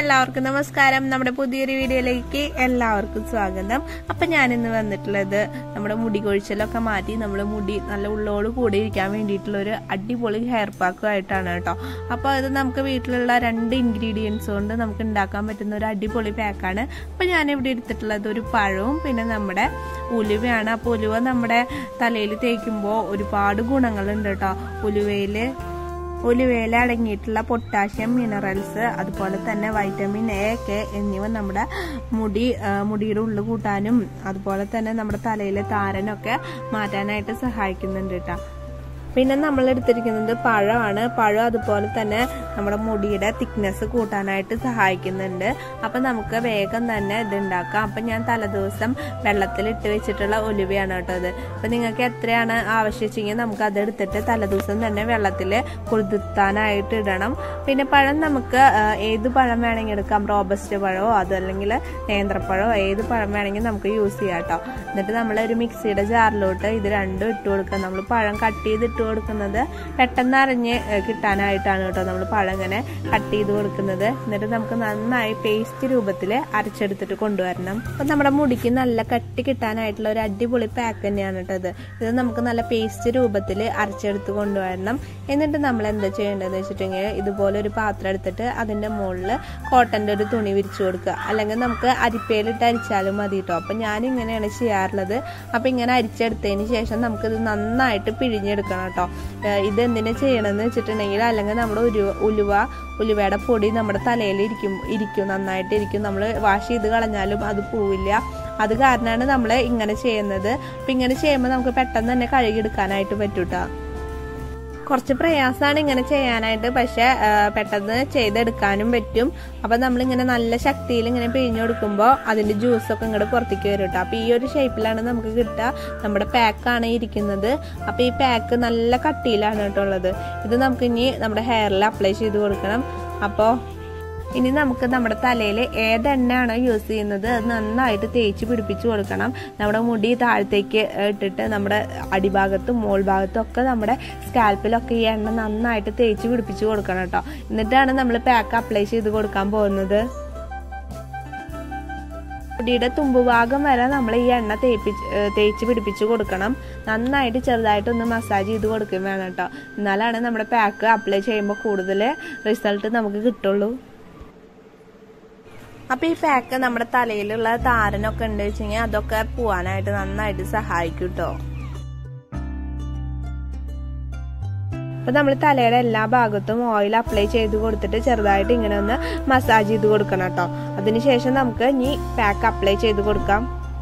എല്ലാവർക്കും നമസ്കാരം നമ്മുടെ പുതിയൊരു വീഡിയോയിലേക്ക് എല്ലാവർക്കും സ്വാഗതം അപ്പൊ ഞാൻ ഇന്ന് വന്നിട്ടുള്ളത് നമ്മുടെ മുടി കൊഴിച്ചലൊക്കെ മാറ്റി നമ്മുടെ മുടി നല്ല ഉള്ളോട് കൂടി ഇരിക്കാൻ വേണ്ടിയിട്ടുള്ള ഒരു അടിപൊളി ഹെയർ പാക്കും ആയിട്ടാണ് കേട്ടോ അപ്പൊ അത് നമുക്ക് വീട്ടിലുള്ള രണ്ട് ഇൻഗ്രീഡിയൻസ് കൊണ്ട് നമുക്ക് ഉണ്ടാക്കാൻ പറ്റുന്ന ഒരു അടിപൊളി പാക്കാണ് അപ്പൊ ഞാൻ ഇവിടെ എടുത്തിട്ടുള്ളത് ഒരു പഴവും പിന്നെ നമ്മുടെ ഉലുവയാണ് അപ്പൊ ഉലുവ നമ്മുടെ തലയിൽ തേക്കുമ്പോൾ ഒരുപാട് ഗുണങ്ങളുണ്ട് കേട്ടോ ഉലുവയില് ഒലിവേല അടങ്ങിയിട്ടുള്ള പൊട്ടാഷ്യം മിനറൽസ് അതുപോലെ തന്നെ വൈറ്റമിൻ എ കെ എന്നിവ നമ്മുടെ മുടി ആ, മുടിയുടെ ഉള്ളു കൂട്ടാനും അതുപോലെ തന്നെ നമ്മുടെ തലയിലെ താരനൊക്കെ മാറ്റാനായിട്ട് സഹായിക്കുന്നുണ്ട് കേട്ടോ പിന്നെ നമ്മൾ എടുത്തിരിക്കുന്നത് പഴമാണ് പഴം അതുപോലെ തന്നെ നമ്മുടെ മുടിയുടെ തിക്നെസ് കൂട്ടാനായിട്ട് സഹായിക്കുന്നുണ്ട് അപ്പം നമുക്ക് വേഗം തന്നെ ഇത് ഉണ്ടാക്കാം അപ്പം ഞാൻ തലേദിവസം വെള്ളത്തിൽ ഇട്ട് വെച്ചിട്ടുള്ള ഒലിവയാണ് കേട്ടോ അത് അപ്പം നിങ്ങൾക്ക് എത്രയാണ് ആവശ്യിച്ചെങ്കിൽ നമുക്ക് അത് എടുത്തിട്ട് തലേദിവസം തന്നെ വെള്ളത്തിൽ കുതിർത്താനായിട്ട് ഇടണം പിന്നെ പഴം നമുക്ക് ആ, ഏത് പഴം വേണമെങ്കിൽ എടുക്കാം റോബസ്റ്റ് പഴമോ അതല്ലെങ്കിൽ നേന്ത്രപ്പഴമോ ഏത് പഴം വേണമെങ്കിൽ നമുക്ക് യൂസ് ചെയ്യാം കേട്ടോ എന്നിട്ട് നമ്മൾ ഒരു മിക്സിയുടെ ജാറിലോട്ട് ഇത് രണ്ടും ഇട്ട് കൊടുക്കുക നമ്മൾ പഴം കട്ട് ചെയ്ത് ഇട്ട് കൊടുക്കുന്നത് പെട്ടെന്ന് അരിഞ്ഞ് ഏഹ്, കിട്ടാനായിട്ടാണ് കേട്ടോ നമ്മൾ പഴം ഇങ്ങനെ കട്ട് ചെയ്ത് കൊടുക്കുന്നത് എന്നിട്ട് നമുക്ക് നന്നായി പേസ്റ്റ് രൂപത്തിൽ അരച്ചെടുത്തിട്ട് കൊണ്ടുവരണം അപ്പം നമ്മുടെ മുടിക്ക് നല്ല കട്ടി കിട്ടാനായിട്ടുള്ള ഒരു അടിപൊളി പാക്ക് തന്നെയാണ് കേട്ടോ ഇത് ഇത് നമുക്ക് നല്ല പേസ്റ്റ് രൂപത്തിൽ അരച്ചെടുത്ത് കൊണ്ടുവരണം എന്നിട്ട് നമ്മൾ എന്താ ചെയ്യേണ്ടതെന്ന് വെച്ചിട്ടുണ്ടെങ്കിൽ ഇതുപോലെ ഒരു പാത്രം എടുത്തിട്ട് അതിൻ്റെ മുകളിൽ കോട്ടൻ്റെ ഒരു തുണി വിരിച്ചു കൊടുക്കുക അല്ലെങ്കിൽ നമുക്ക് അരിപ്പയിലിട്ട് അരിച്ചാലും മതി കേട്ടോ അപ്പം ഞാൻ ഇങ്ങനെയാണ് ചെയ്യാറുള്ളത് അപ്പം ഇങ്ങനെ അരിച്ചെടുത്തതിന് ശേഷം നമുക്കിത് നന്നായിട്ട് പിഴിഞ്ഞെടുക്കണം കേട്ടോ ഏഹ് ഇത് എന്തിനാ ചെയ്യണമെന്ന് വെച്ചിട്ടുണ്ടെങ്കിൽ അല്ലെങ്കിൽ നമ്മുടെ ഉരുവ ഉലുവ ഉലുവയുടെ പൊടി നമ്മുടെ തലയിൽ ഇരിക്കും ഇരിക്കും നന്നായിട്ട് ഇരിക്കും നമ്മൾ വാഷ് ചെയ്ത് കളഞ്ഞാലും അത് പോവില്ല അത് കാരണമാണ് നമ്മൾ ഇങ്ങനെ ചെയ്യുന്നത് അപ്പം ഇങ്ങനെ ചെയ്യുമ്പോൾ നമുക്ക് പെട്ടെന്ന് തന്നെ കഴുകിയെടുക്കാനായിട്ട് പറ്റൂട്ടോ കുറച്ച് പ്രയാസമാണ് ഇങ്ങനെ ചെയ്യാനായിട്ട് പക്ഷെ ആ, പെട്ടെന്ന് ചെയ്തെടുക്കാനും പറ്റും അപ്പൊ നമ്മളിങ്ങനെ നല്ല ശക്തിയിൽ ഇങ്ങനെ പിഴിഞ്ഞു കൊടുക്കുമ്പോൾ അതിന്റെ ജ്യൂസൊക്കെ ഇങ്ങോട്ട് പുറത്തേക്ക് വരും കേട്ടോ അപ്പൊ ഈ ഒരു ഷേപ്പിലാണ് നമുക്ക് കിട്ടുക നമ്മുടെ പാക്കാണ് ഇരിക്കുന്നത് അപ്പൊ ഈ പാക്ക് നല്ല കട്ടിയിലാണ് കേട്ടോ ഉള്ളത് ഇത് നമുക്ക് ഇനി നമ്മുടെ ഹെയറിൽ അപ്ലൈ ചെയ്ത് കൊടുക്കണം അപ്പോൾ ഇനി നമുക്ക് നമ്മുടെ തലയിൽ ഏതെണ്ണയാണോ യൂസ് ചെയ്യുന്നത് അത് നന്നായിട്ട് തേച്ച് പിടിപ്പിച്ച് കൊടുക്കണം നമ്മുടെ മുടി താഴത്തേക്ക് ഇട്ടിട്ട് നമ്മുടെ അടിഭാഗത്തും മോൾ ഭാഗത്തും ഒക്കെ നമ്മുടെ സ്കാൽപ്പിലൊക്കെ ഈ എണ്ണ നന്നായിട്ട് തേച്ച് പിടിപ്പിച്ച് കൊടുക്കണം കേട്ടോ എന്നിട്ടാണ് നമ്മൾ പാക്ക് അപ്ലൈ ചെയ്ത് കൊടുക്കാൻ പോകുന്നത് മുടിയുടെ തുമ്പുഭാഗം വരെ നമ്മൾ ഈ എണ്ണ തേപ്പിച്ച് ഏഹ് തേച്ച് പിടിപ്പിച്ച് കൊടുക്കണം നന്നായിട്ട് ചെറുതായിട്ടൊന്ന് മസാജ് ചെയ്ത് കൊടുക്കുകയും വേണം കേട്ടോ എന്നാലാണ് നമ്മുടെ പാക്ക് അപ്ലൈ ചെയ്യുമ്പോൾ കൂടുതൽ റിസൾട്ട് നമുക്ക് കിട്ടുള്ളൂ അപ്പൊ ഈ പാക്ക് നമ്മുടെ തലയിലുള്ള താരനൊക്കെ ഉണ്ട് വെച്ചെങ്കിൽ അതൊക്കെ പോവാനായിട്ട് നന്നായിട്ട് സഹായിക്കും കേട്ടോ അപ്പൊ നമ്മൾ തലയുടെ എല്ലാ ഭാഗത്തും ഓയിൽ അപ്ലൈ ചെയ്ത് കൊടുത്തിട്ട് ചെറുതായിട്ട് ഇങ്ങനെ ഒന്ന് മസാജ് ചെയ്ത് കൊടുക്കണം കേട്ടോ അതിനുശേഷം നമുക്ക് ഇനി പാക്ക് അപ്ലൈ ചെയ്ത് കൊടുക്കാം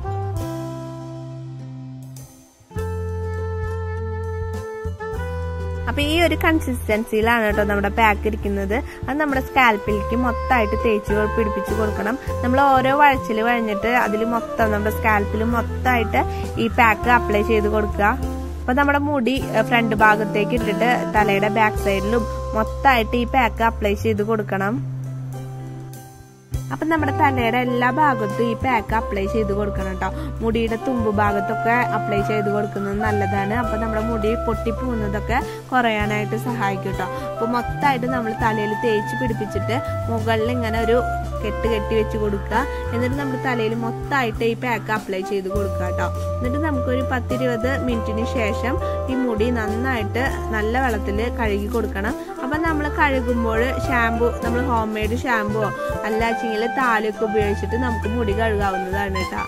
അപ്പൊ ഈ ഒരു കൺസിസ്റ്റൻസിയിലാണ് കേട്ടോ നമ്മുടെ പാക്ക് ഇരിക്കുന്നത് അത് നമ്മുടെ സ്കാൽപ്പിലേക്ക് മൊത്തമായിട്ട് തേച്ച് പിടിപ്പിച്ച് കൊടുക്കണം നമ്മൾ ഓരോ വഴച്ചിൽ വഴഞ്ഞിട്ട് അതിൽ മൊത്തം നമ്മുടെ സ്കാൽപ്പിൽ മൊത്തമായിട്ട് ഈ പാക്ക് അപ്ലൈ ചെയ്ത് കൊടുക്കുക അപ്പൊ നമ്മുടെ മുടി ഫ്രണ്ട് ഭാഗത്തേക്ക് ഇട്ടിട്ട് തലയുടെ ബാക്ക് സൈഡിലും മൊത്തമായിട്ട് ഈ പാക്ക് അപ്ലൈ ചെയ്ത് കൊടുക്കണം അപ്പൊ നമ്മുടെ തലയുടെ എല്ലാ ഭാഗത്തും ഈ പാക്ക് അപ്ലൈ ചെയ്ത് കൊടുക്കണം കേട്ടോ മുടിയുടെ തുമ്പ് ഭാഗത്തൊക്കെ അപ്ലൈ ചെയ്ത് കൊടുക്കുന്നത് നല്ലതാണ് അപ്പൊ നമ്മുടെ മുടി പൊട്ടിപ്പോകുന്നതൊക്കെ കുറയാനായിട്ട് സഹായിക്കും കേട്ടോ അപ്പൊ മൊത്തമായിട്ട് നമ്മൾ തലയിൽ തേച്ച് പിടിപ്പിച്ചിട്ട് മുകളിൽ ഇങ്ങനെ ഒരു കെട്ട് കെട്ടി വെച്ച് കൊടുക്കുക എന്നിട്ട് നമ്മുടെ തലയിൽ മൊത്തമായിട്ട് ഈ പാക്ക് അപ്ലൈ ചെയ്ത് കൊടുക്കുക കേട്ടോ എന്നിട്ട് നമുക്കൊരു പത്തിരുപത് മിനിറ്റിന് ശേഷം ഈ മുടി നന്നായിട്ട് നല്ല വെള്ളത്തിൽ കഴുകി കൊടുക്കണം അപ്പം നമ്മൾ കഴുകുമ്പോൾ ഷാമ്പു നമ്മൾ ഹോം മെയ്ഡ് ഷാമ്പുവോ അല്ലാച്ചെങ്കിൽ താലൊക്കെ ഉപയോഗിച്ചിട്ട് നമുക്ക് മുടി കഴുകാവുന്നതാണ് കേട്ടോ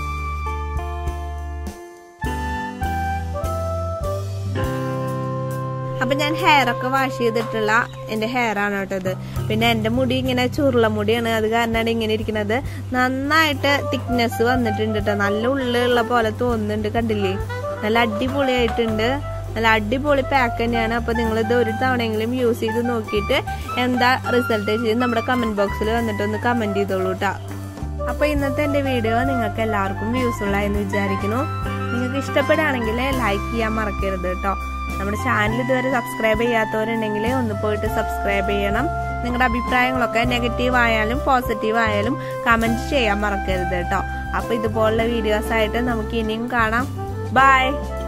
അപ്പൊ ഞാൻ ഹെയർ ഒക്കെ വാഷ് ചെയ്തിട്ടുള്ള എന്റെ ഹെയർ ആണ് കേട്ടോ ഇത് പിന്നെ എന്റെ മുടി ഇങ്ങനെ ചുരുള മുടിയാണ് അത് കാരണമാണ് ഇങ്ങനെ ഇരിക്കുന്നത് നന്നായിട്ട് തിക്നെസ് വന്നിട്ടുണ്ട് കേട്ടോ നല്ല ഉള്ളിലുള്ള പോലെ തോന്നുന്നുണ്ട് കണ്ടില്ലേ നല്ല അടിപൊളിയായിട്ടുണ്ട് നല്ല അടിപൊളി പാക്ക് തന്നെയാണ് അപ്പൊ നിങ്ങൾ ഇത് ഒരു തവണയെങ്കിലും യൂസ് ചെയ്ത് നോക്കിയിട്ട് എന്താ റിസൾട്ട് ചെയ്ത് നമ്മുടെ കമന്റ് ബോക്സിൽ വന്നിട്ട് ഒന്ന് കമന്റ് ചെയ്തോളൂ കേട്ടോ അപ്പൊ ഇന്നത്തെ എന്റെ വീഡിയോ നിങ്ങൾക്ക് എല്ലാവർക്കും യൂസ്ഫുൾ ആയെന്ന് വിചാരിക്കുന്നു നിങ്ങൾക്ക് ഇഷ്ടപ്പെടുകയാണെങ്കിൽ ലൈക്ക് ചെയ്യാൻ മറക്കരുത് കേട്ടോ നമ്മുടെ ചാനൽ ഇതുവരെ സബ്സ്ക്രൈബ് ചെയ്യാത്തവരുണ്ടെങ്കിൽ ഒന്ന് പോയിട്ട് സബ്സ്ക്രൈബ് ചെയ്യണം നിങ്ങളുടെ അഭിപ്രായങ്ങളൊക്കെ നെഗറ്റീവ് ആയാലും പോസിറ്റീവ് ആയാലും കമന്റ് ചെയ്യാൻ മറക്കരുത് കേട്ടോ അപ്പൊ ഇതുപോലുള്ള വീഡിയോസ് ആയിട്ട് നമുക്ക് ഇനിയും കാണാം ബൈ